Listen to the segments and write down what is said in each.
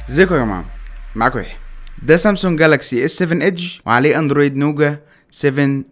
ازيكم يا جماعه معاكم يحيى ده سامسونج جالاكسي اس 7 ايدج وعليه اندرويد نوجا 7.0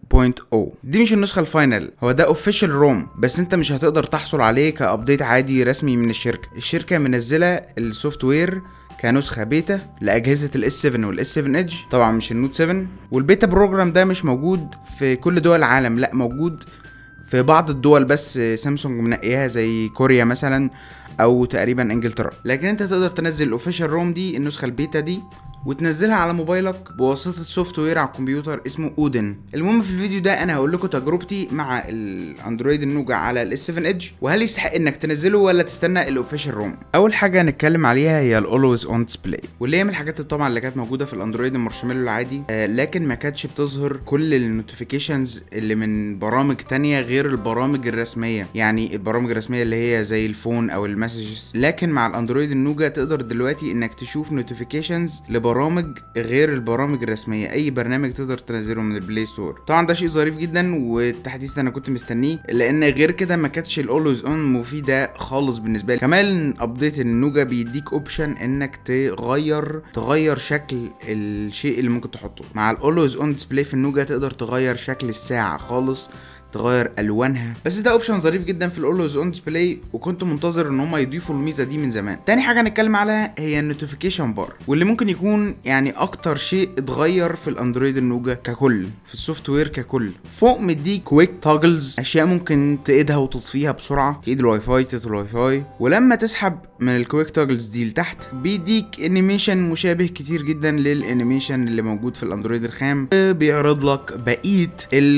دي مش النسخه الفاينل هو ده اوفيشال روم بس انت مش هتقدر تحصل عليه كابديت عادي رسمي من الشركه الشركه منزله السوفت وير كنسخه بيتا لاجهزه الاس 7 والاس 7 ايدج طبعا مش النوت 7 والبيتا بروجرام ده مش موجود في كل دول العالم لا موجود في بعض الدول بس سامسونج منقياها زي كوريا مثلا او تقريبا انجلترا لكن انت تقدر تنزل الاوفيشال روم دي النسخه البيتا دي وتنزلها على موبايلك بواسطه سوفت وير على الكمبيوتر اسمه اودن المهم في الفيديو ده انا هقول لكم تجربتي مع الاندرويد النوجا على الاس 7 ايدج وهل يستحق انك تنزله ولا تستنى الاوفيشال روم اول حاجه هنتكلم عليها هي الاولويز اون ديسبلاي واللي هي من الحاجات طبعا اللي كانت موجوده في الاندرويد المارشميلو العادي آه لكن ما كانتش بتظهر كل النوتيفيكيشنز اللي من برامج تانية غير البرامج الرسميه يعني البرامج الرسميه اللي هي زي الفون او المسجز لكن مع الاندرويد النوجا تقدر دلوقتي انك تشوف نوتيفيكيشنز لبرامج غير البرامج الرسميه اي برنامج تقدر تنزله من البلاي ستور طبعا ده شيء ظريف جدا والتحديث ده انا كنت مستنيه لان غير كده ما كانتش الاولويز اون مفيده خالص بالنسبه لي كمان ابديت النوجا بيديك اوبشن انك تغير تغير شكل الشيء اللي ممكن تحطه مع الاولويز اون ديسبلاي في النوجا تقدر تغير شكل الساعه خالص تغير الوانها بس ده اوبشن ظريف جدا في الاولويز اون ديسبلاي وكنت منتظر ان هم يضيفوا الميزه دي من زمان تاني حاجه هنتكلم عليها هي النوتيفيكيشن بار واللي ممكن يكون يعني اكتر شيء اتغير في الاندرويد النوجا ككل في السوفت وير ككل فوق مديك كويك توجلز اشياء ممكن تقيدها وتطفيها بسرعه تقيد الواي فاي تقفل الواي فاي ولما تسحب من الكويك توجلز دي لتحت بيديك انيميشن مشابه كتير جدا للانيميشن اللي موجود في الاندرويد الخام بيعرض لك بقيه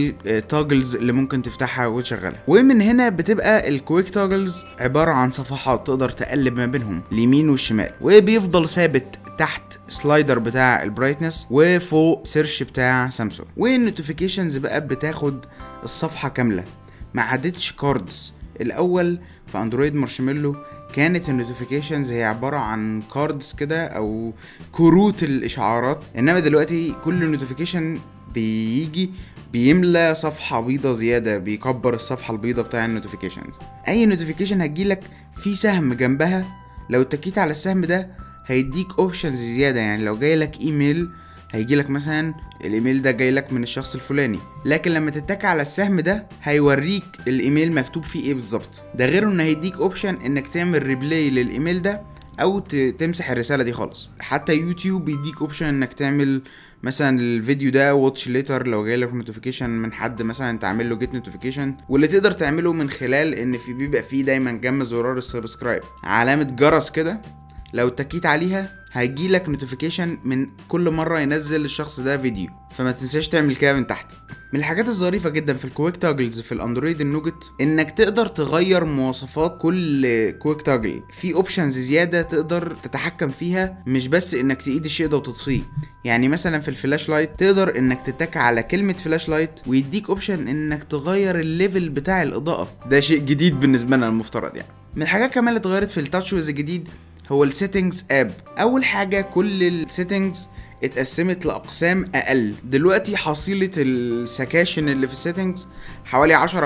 التوجلز اللي ممكن تفتحها وتشغلها ومن هنا بتبقى الكويك توجلز عباره عن صفحات تقدر تقلب ما بينهم اليمين والشمال وبيفضل ثابت تحت سلايدر بتاع البرايتنس وفوق سيرش بتاع سامسونج والنوتيفيكيشنز بقى بتاخد الصفحه كامله ما عدتش كاردز الاول في اندرويد مارشميلو كانت النوتيفيكيشنز هي عباره عن كاردز كده او كروت الاشعارات انما دلوقتي كل نوتيفيكيشن بيجي بيملى صفحه بيضه زياده بيكبر الصفحه البيضه بتاع النوتيفيكيشنز اي نوتيفيكيشن هتجيلك في سهم جنبها لو اتكيت على السهم ده هيديك اوبشنز زياده يعني لو جايلك ايميل هيجيلك مثلا الايميل ده جايلك من الشخص الفلاني لكن لما تتك على السهم ده هيوريك الايميل مكتوب فيه ايه بالظبط ده غير انه هيديك اوبشن انك تعمل ريبلاي للايميل ده او تمسح الرساله دي خالص حتى يوتيوب بيديك اوبشن انك تعمل مثلا الفيديو ده واتش ليتر لو جاي لك نوتيفيكيشن من حد مثلا انت عامل له جيت نوتيفيكيشن واللي تقدر تعمله من خلال ان في بيبقى فيه دايما جنب زرار السبسكرايب علامه جرس كده لو اتكيت عليها هيجي لك نوتيفيكيشن من كل مره ينزل الشخص ده فيديو فما تنساش تعمل كده من تحت من الحاجات الظريفه جدا في الكويك تاجلز في الاندرويد النوجت انك تقدر تغير مواصفات كل كويك تاجل في اوبشنز زياده تقدر تتحكم فيها مش بس انك تقيد الشيء ده وتطفيه يعني مثلا في الفلاش لايت تقدر انك تتك على كلمه فلاش لايت ويديك اوبشن انك تغير الليفل بتاع الاضاءه ده شيء جديد بالنسبه لنا المفترض يعني من الحاجات كمان اللي اتغيرت في التاتش ويز الجديد هو السيتنجز اب اول حاجه كل السيتنجز اتقسمت لاقسام اقل دلوقتي حصيله السكاشن اللي في السيتنجز حوالي 10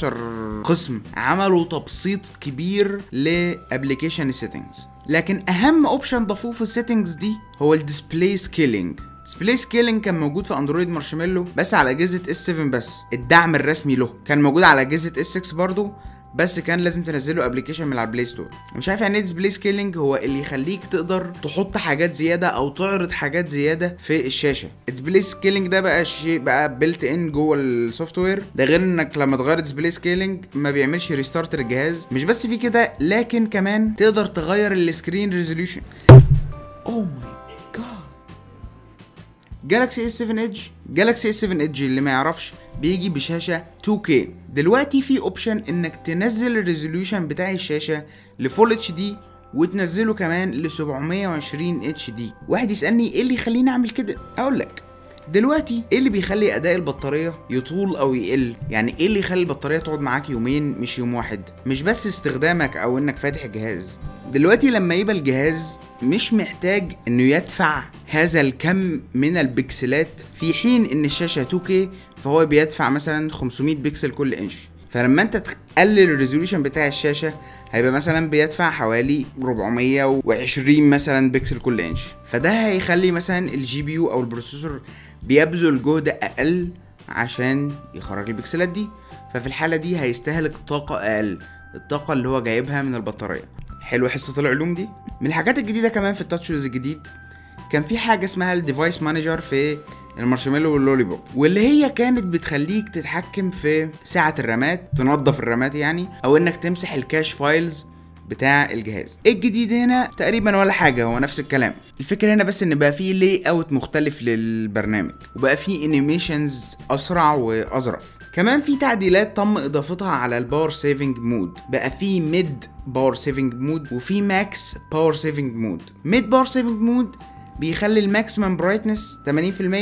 15 قسم عملوا تبسيط كبير لابلكيشن السيتنجز لكن اهم اوبشن ضافوه في السيتنجز دي هو الديسبلاي سكيلينج ديسبلاي سكيلينج كان موجود في اندرويد مارشميلو بس على اجهزه اس 7 بس الدعم الرسمي له كان موجود على اجهزه اس 6 برضو بس كان لازم تنزله ابلكيشن من على البلاي ستور مش عارف يعني ايه ديسبلاي سكيلينج هو اللي يخليك تقدر تحط حاجات زياده او تعرض حاجات زياده في الشاشه الديسبلاي سكيلينج ده بقى شيء بقى بيلت ان جوه السوفت وير ده غير انك لما تغير ديسبلاي سكيلينج ما بيعملش ريستارت للجهاز مش بس في كده لكن كمان تقدر تغير السكرين ريزوليوشن اوه ماي جالاكسي اس 7 ايدج جالاكسي اس 7 ايدج اللي ما يعرفش بيجي بشاشه 2K دلوقتي في اوبشن انك تنزل الريزوليوشن بتاع الشاشه لفول اتش دي وتنزله كمان ل 720 اتش دي واحد يسالني ايه اللي يخليني اعمل كده اقول لك دلوقتي ايه اللي بيخلي اداء البطاريه يطول او يقل يعني ايه اللي يخلي البطاريه تقعد معاك يومين مش يوم واحد مش بس استخدامك او انك فاتح الجهاز دلوقتي لما يبقى الجهاز مش محتاج انه يدفع هذا الكم من البكسلات في حين ان الشاشه 2K فهو بيدفع مثلا 500 بكسل كل انش فلما انت تقلل الريزوليوشن بتاع الشاشه هيبقى مثلا بيدفع حوالي 420 مثلا بكسل كل انش فده هيخلي مثلا الجي بي يو او البروسيسور بيبذل جهد اقل عشان يخرج البكسلات دي ففي الحاله دي هيستهلك طاقه اقل الطاقه اللي هو جايبها من البطاريه حلو حصه العلوم دي من الحاجات الجديده كمان في التاتشوز الجديد كان في حاجه اسمها الديفايس مانجر في المارشميلو واللولي بوب واللي هي كانت بتخليك تتحكم في سعه الرامات تنظف الرامات يعني او انك تمسح الكاش فايلز بتاع الجهاز إيه الجديد هنا تقريبا ولا حاجه هو نفس الكلام الفكره هنا بس ان بقى فيه لي اوت مختلف للبرنامج وبقى فيه انيميشنز اسرع واظرف كمان في تعديلات تم اضافتها على الباور سيفنج مود بقى في ميد باور سيفنج مود وفي ماكس باور سيفنج مود ميد باور سيفنج مود بيخلي الماكسيمم برايتنس 80%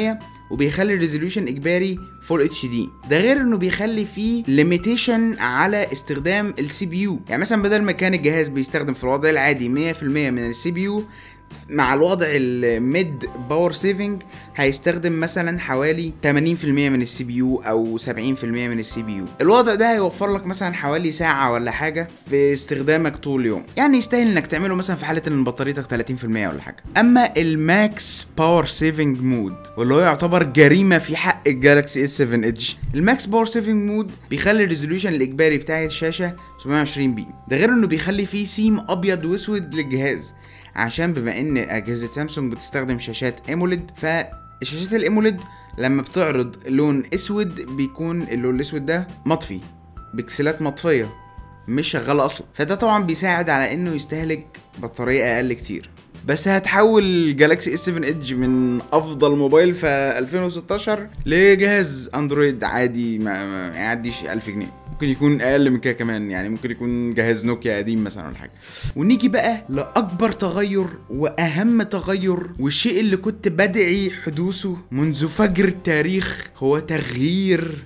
وبيخلي الريزوليوشن اجباري فول اتش دي ده غير انه بيخلي فيه ليميتيشن على استخدام السي بي يو يعني مثلا بدل ما كان الجهاز بيستخدم في الوضع العادي 100% من السي بي يو مع الوضع الميد باور سيفنج هيستخدم مثلا حوالي 80% من السي بي يو او 70% من السي بي يو الوضع ده هيوفر لك مثلا حوالي ساعه ولا حاجه في استخدامك طول اليوم يعني يستاهل انك تعمله مثلا في حاله ان بطاريتك 30% ولا حاجه اما الماكس باور سيفنج مود واللي هو يعتبر جريمه في حق الجالكسي اس 7 ايدج الماكس باور سيفنج مود بيخلي الريزوليوشن الاجباري بتاع الشاشه 720 بي ده غير انه بيخلي فيه سيم ابيض واسود للجهاز عشان بما ان اجهزه سامسونج بتستخدم شاشات ايموليد فالشاشات الايموليد لما بتعرض لون اسود بيكون اللون الاسود ده مطفي بكسلات مطفيه مش شغاله اصلا فده طبعا بيساعد على انه يستهلك بطاريه اقل كتير بس هتحول جالاكسي اس 7 ايدج من افضل موبايل في 2016 لجهاز اندرويد عادي ما, ما يعديش 1000 جنيه ممكن يكون اقل من كده كمان يعني ممكن يكون جهاز نوكيا قديم مثلا ولا حاجه ونيجي بقى لاكبر تغير واهم تغير والشيء اللي كنت بدعي حدوثه منذ فجر التاريخ هو تغيير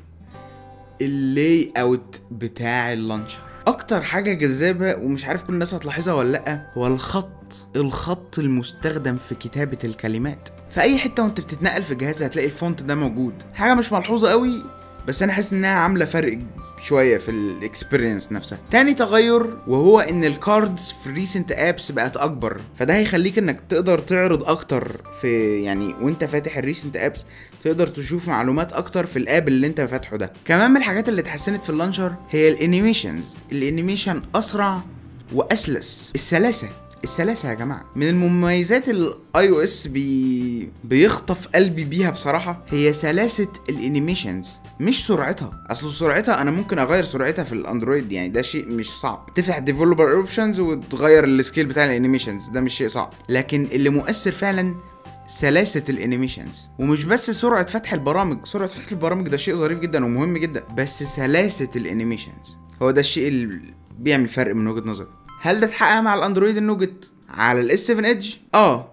اللاي اوت بتاع اللانشر اكتر حاجه جذابه ومش عارف كل الناس هتلاحظها ولا لا هو الخط الخط المستخدم في كتابه الكلمات في اي حته وانت بتتنقل في الجهاز هتلاقي الفونت ده موجود حاجه مش ملحوظه قوي بس انا حاسس انها عامله فرق شويه في الاكسبيرينس نفسها تاني تغير وهو ان الكاردز في ريسنت ابس بقت اكبر فده هيخليك انك تقدر تعرض اكتر في يعني وانت فاتح الريسنت ابس تقدر تشوف معلومات اكتر في الاب اللي انت فاتحه ده كمان من الحاجات اللي اتحسنت في اللانشر هي الانيميشنز الانيميشن اسرع واسلس السلاسه السلاسه يا جماعه من المميزات الاي او اس بي بيخطف قلبي بيها بصراحه هي سلاسه الانيميشنز مش سرعتها اصل سرعتها انا ممكن اغير سرعتها في الاندرويد يعني ده شيء مش صعب تفتح ديفلوبر اوبشنز وتغير السكيل بتاع الانيميشنز ده مش شيء صعب لكن اللي مؤثر فعلا سلاسة الانيميشنز ومش بس سرعة فتح البرامج سرعة فتح البرامج ده شيء ظريف جدا ومهم جدا بس سلاسة الانيميشنز هو ده الشيء اللي بيعمل فرق من وجهة نظري هل ده اتحقق مع الاندرويد النوجت على الاس 7 ايدج اه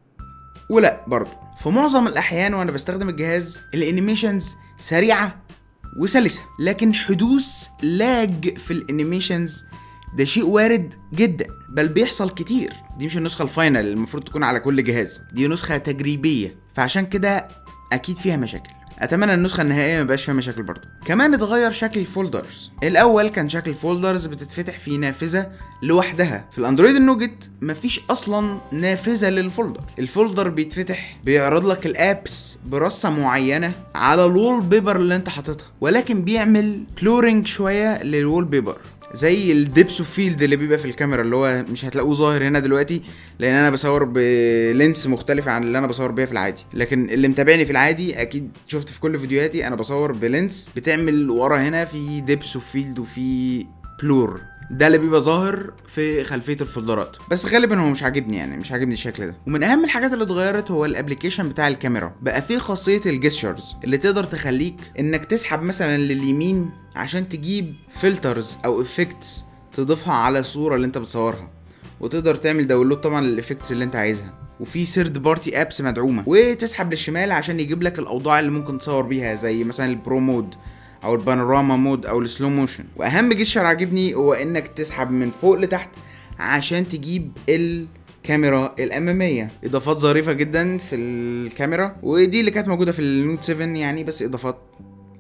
ولا برضه في معظم الاحيان وانا بستخدم الجهاز الانيميشنز سريعه وسلسه لكن حدوث لاج في الانيميشنز ده شيء وارد جدا بل بيحصل كتير دي مش النسخه الفاينل اللي المفروض تكون على كل جهاز دي نسخه تجريبيه فعشان كده اكيد فيها مشاكل اتمنى النسخه النهائيه ما يبقاش فيها مشاكل برضه كمان اتغير شكل الفولدرز الاول كان شكل الفولدرز بتتفتح في نافذه لوحدها في الاندرويد النوجت مفيش اصلا نافذه للفولدر الفولدر بيتفتح بيعرض لك الابس برصه معينه على الوول بيبر اللي انت حاططها ولكن بيعمل بلورنج شويه للوول بيبر زي الدبس اوف فيلد اللي بيبقى في الكاميرا اللي هو مش هتلاقوه ظاهر هنا دلوقتي لان انا بصور بلينس مختلفه عن اللي انا بصور بيها في العادي لكن اللي متابعني في العادي اكيد شفت في كل فيديوهاتي انا بصور بلينس بتعمل ورا هنا في دبس اوف فيلد وفي بلور ده اللي بيبقى ظاهر في خلفيه الفولدرات بس غالبا هو مش عاجبني يعني مش عاجبني الشكل ده ومن اهم الحاجات اللي اتغيرت هو الابلكيشن بتاع الكاميرا بقى فيه خاصيه الجيستشرز اللي تقدر تخليك انك تسحب مثلا لليمين عشان تجيب فلترز او افكتس تضيفها على الصوره اللي انت بتصورها وتقدر تعمل داونلود طبعا للافكتس اللي انت عايزها وفي سيرد بارتي ابس مدعومه وتسحب للشمال عشان يجيب لك الاوضاع اللي ممكن تصور بيها زي مثلا البرو مود او البانوراما مود او السلو موشن واهم جيشر عاجبني هو انك تسحب من فوق لتحت عشان تجيب الكاميرا الاماميه اضافات ظريفه جدا في الكاميرا ودي اللي كانت موجوده في النوت 7 يعني بس اضافات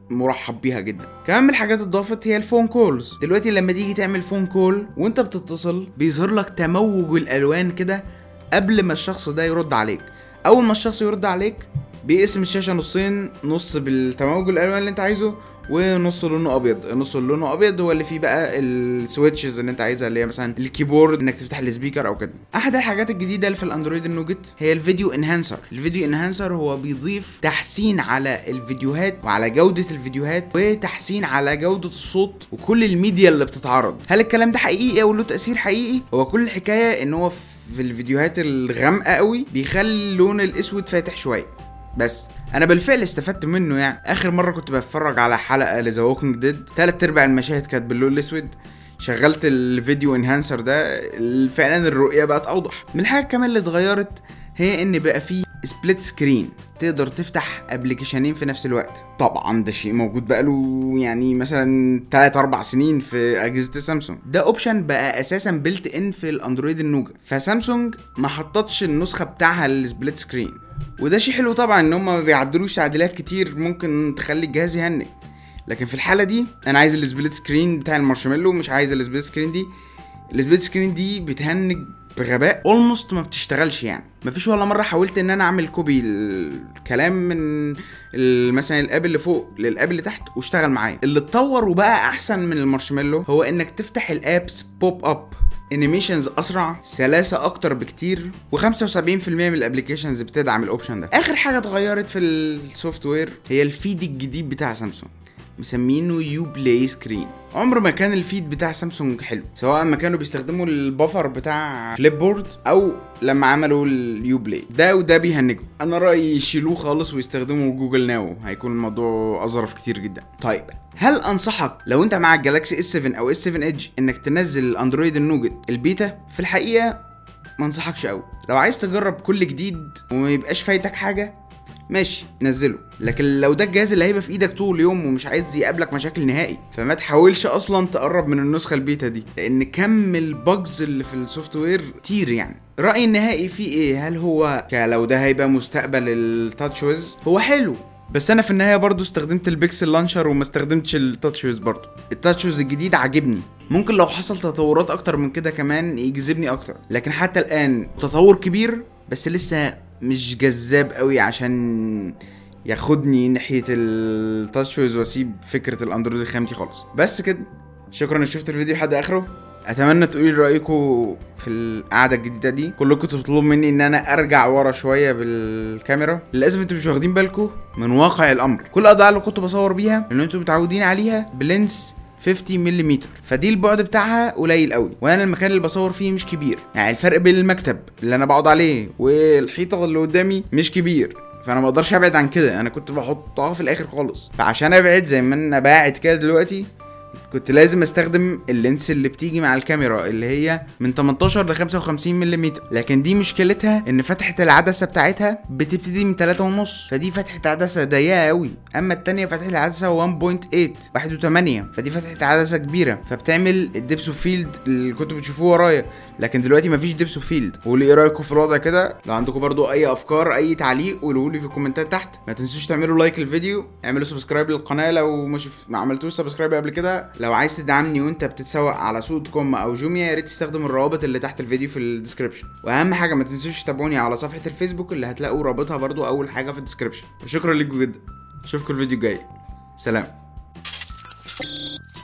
مرحب بيها جدا كمان من الحاجات اتضافت هي الفون كولز دلوقتي لما تيجي تعمل فون كول وانت بتتصل بيظهر لك تموج الالوان كده قبل ما الشخص ده يرد عليك اول ما الشخص يرد عليك بيقسم الشاشه نصين نص بالتموج الالوان اللي انت عايزه ونص لونه ابيض النص اللي لونه ابيض هو اللي فيه بقى السويتشز اللي انت عايزها اللي هي مثلا الكيبورد انك تفتح السبيكر او كده احد الحاجات الجديده اللي في الاندرويد النوجت هي الفيديو انهانسر الفيديو انهانسر هو بيضيف تحسين على الفيديوهات وعلى جوده الفيديوهات وتحسين على جوده الصوت وكل الميديا اللي بتتعرض هل الكلام ده حقيقي او له تاثير حقيقي هو كل الحكايه ان هو في الفيديوهات الغامقه قوي بيخلي اللون الاسود فاتح شويه بس انا بالفعل استفدت منه يعني اخر مره كنت بتفرج على حلقه لذا ووكينج ديد تلات ارباع المشاهد كانت باللون الاسود شغلت الفيديو انهانسر ده فعلا الرؤيه بقت اوضح من الحاجات كمان اللي اتغيرت هي ان بقى فيه سبليت سكرين تقدر تفتح ابلكيشنين في نفس الوقت طبعا ده شيء موجود بقاله يعني مثلا 3 4 سنين في اجهزه سامسونج ده اوبشن بقى اساسا بيلت ان في الاندرويد النوجا فسامسونج ما حطتش النسخه بتاعها للسبليت سكرين وده شيء حلو طبعا ان هم ما بيعدلوش تعديلات كتير ممكن تخلي الجهاز يهنج لكن في الحاله دي انا عايز السبليت سكرين بتاع المارشميلو مش عايز السبليت سكرين دي السبليت سكرين دي بتهنج بغباء اولموست ما بتشتغلش يعني مفيش ولا مره حاولت ان انا اعمل كوبي الكلام من مثلا الاب اللي فوق للاب اللي تحت واشتغل معايا اللي اتطور وبقى احسن من المارشميلو هو انك تفتح الابس بوب اب انيميشنز اسرع سلاسه اكتر بكتير و75% من الابلكيشنز بتدعم الاوبشن ده اخر حاجه اتغيرت في السوفت وير هي الفيد الجديد بتاع سامسونج مسمينه يو بلاي سكرين عمر ما كان الفيد بتاع سامسونج حلو سواء ما كانوا بيستخدموا البفر بتاع فليب بورد او لما عملوا اليو بلاي ده وده بيهنجوا انا رايي يشيلوه خالص ويستخدموا جوجل ناو هيكون الموضوع اظرف كتير جدا طيب هل انصحك لو انت معاك جالاكسي اس 7 او اس 7 ايدج انك تنزل الاندرويد النوجت البيتا في الحقيقه ما انصحكش قوي لو عايز تجرب كل جديد وما يبقاش فايتك حاجه ماشي نزله لكن لو ده الجهاز اللي هيبقى في ايدك طول اليوم ومش عايز يقابلك مشاكل نهائي فما تحاولش اصلا تقرب من النسخه البيتا دي لان كم البجز اللي في السوفت وير كتير يعني رايي النهائي فيه ايه هل هو لو ده هيبقى مستقبل التاتش ويز هو حلو بس انا في النهايه برضو استخدمت البيكسل لانشر وما استخدمتش التاتش ويز برضو التاتش ويز الجديد عاجبني ممكن لو حصل تطورات اكتر من كده كمان يجذبني اكتر لكن حتى الان تطور كبير بس لسه مش جذاب قوي عشان ياخدني ناحيه التاتش ويز واسيب فكره الاندرويد الخامتي خالص بس كده شكرا ان شفت الفيديو لحد اخره اتمنى تقولي رايكم في القعده الجديده دي كلكم تطلبوا مني ان انا ارجع ورا شويه بالكاميرا للاسف انتوا مش واخدين بالكم من واقع الامر كل الاضاءه اللي كنت بصور بيها ان انتوا متعودين عليها بلينس 50 ملم فدي البعد بتاعها قليل قوي وانا المكان اللي بصور فيه مش كبير يعني الفرق بين المكتب اللي انا بقعد عليه والحيطه اللي قدامي مش كبير فانا ما اقدرش ابعد عن كده انا كنت بحطها في الاخر خالص فعشان ابعد زي ما انا باعد كده دلوقتي كنت لازم استخدم اللينس اللي بتيجي مع الكاميرا اللي هي من 18 ل 55 ملم لكن دي مشكلتها ان فتحه العدسه بتاعتها بتبتدي من 3 ونص فدي فتحه عدسه ضيقه قوي اما التانية فتحه العدسه 1.8 1 8 فدي فتحه عدسه كبيره فبتعمل الدبس فيلد اللي كنتوا بتشوفوه ورايا لكن دلوقتي مفيش دبس فيلد قولوا ايه رايكم في الوضع كده لو عندكم برضو اي افكار اي تعليق قولوا لي في الكومنتات تحت ما تنسوش تعملوا لايك للفيديو اعملوا سبسكرايب للقناه لو مش ما عملتوش سبسكرايب قبل كده لو عايز تدعمني وانت بتتسوق على سوق دوت كوم او جوميا يا ريت تستخدم الروابط اللي تحت الفيديو في الديسكربشن واهم حاجه ما تنسوش تتابعوني على صفحه الفيسبوك اللي هتلاقوا رابطها برضو اول حاجه في الديسكربشن وشكرا لكم جدا اشوفكم الفيديو الجاي سلام